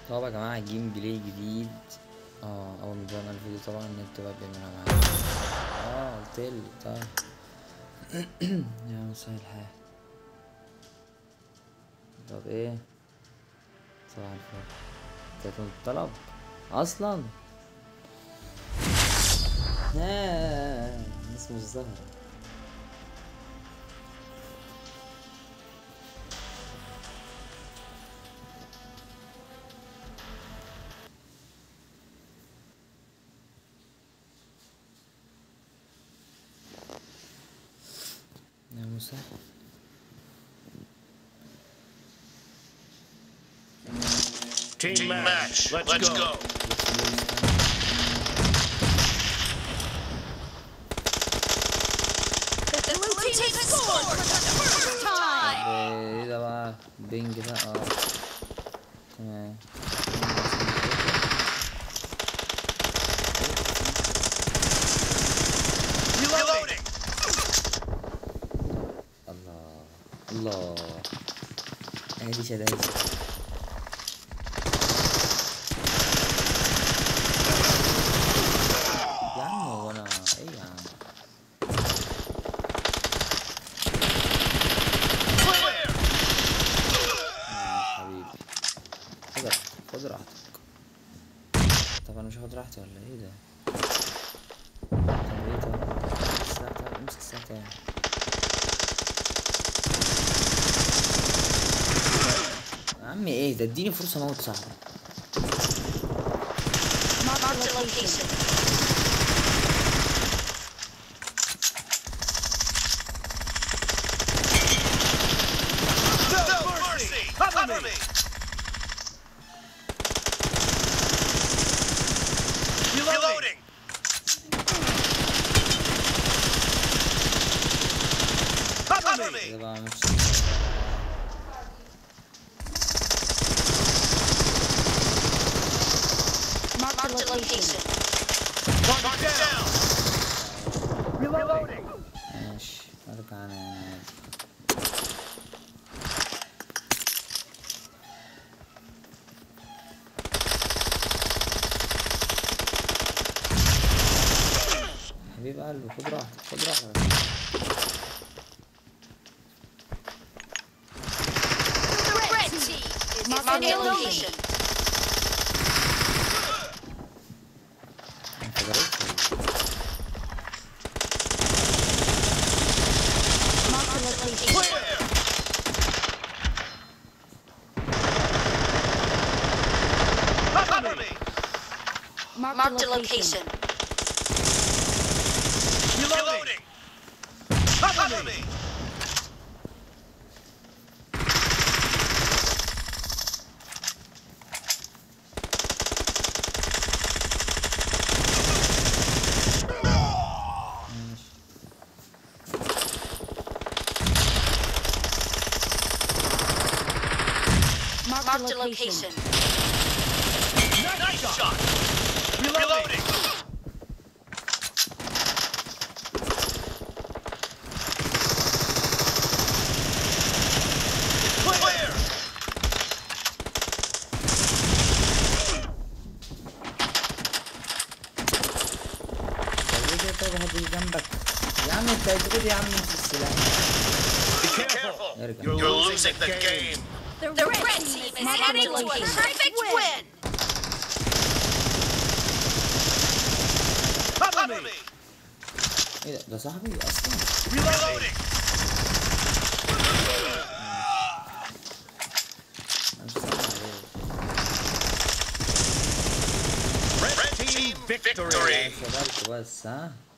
طبعا يا جماعة جيم بلاي جديد اه اول ما بدأنا الفيديو طبعا النت بقى بيعملها معايا اه قلتلي طيب يا مسهل الحال طب ايه صباح الفل تليفون الطلب اصلا آه، الناس مش ظاهرة يا مسهل Team, Team match. match. Let's, Let's go. go. The blue team has scored for the first time. ايه ده بقى بينج ده اه تمام Reloading. الله الله ادي شدايد يا عم هو انا ايه يا عم Clear. يا حبيبي خد راحتك خد راحتك طب انا مش هاخد راحتي ولا ايه ده طب ايه طب الساعة طب امسك الساعة تاني يا عم ايه ده اديني فرصة موت صاحبي Marked a location. No mercy. Cover me. Reloading. Cover me. كده بقى مش Marked a location. Target down. Reloading. ماشي ارجع انا انا عادي حبيب قلبي خد راحتك خد راحتك The red team is marked a location. انت جربت Marked a location. Clear. Cover me. Marked a location. Reloading. Cover me. ماشي Marked a location. Nice shot. Reloading. Clear. طب ليه كده طيب هتيجي جنبك يا عم انت هتقول يا عم امسك السلاح Be careful. ارجع You're losing the game. The red team is heading to a perfect win. Cover me. ايه ده ده صاحبي اصلا Reloading. انا مش سامع عليه Red, team victory. Victory. صبرت بس ها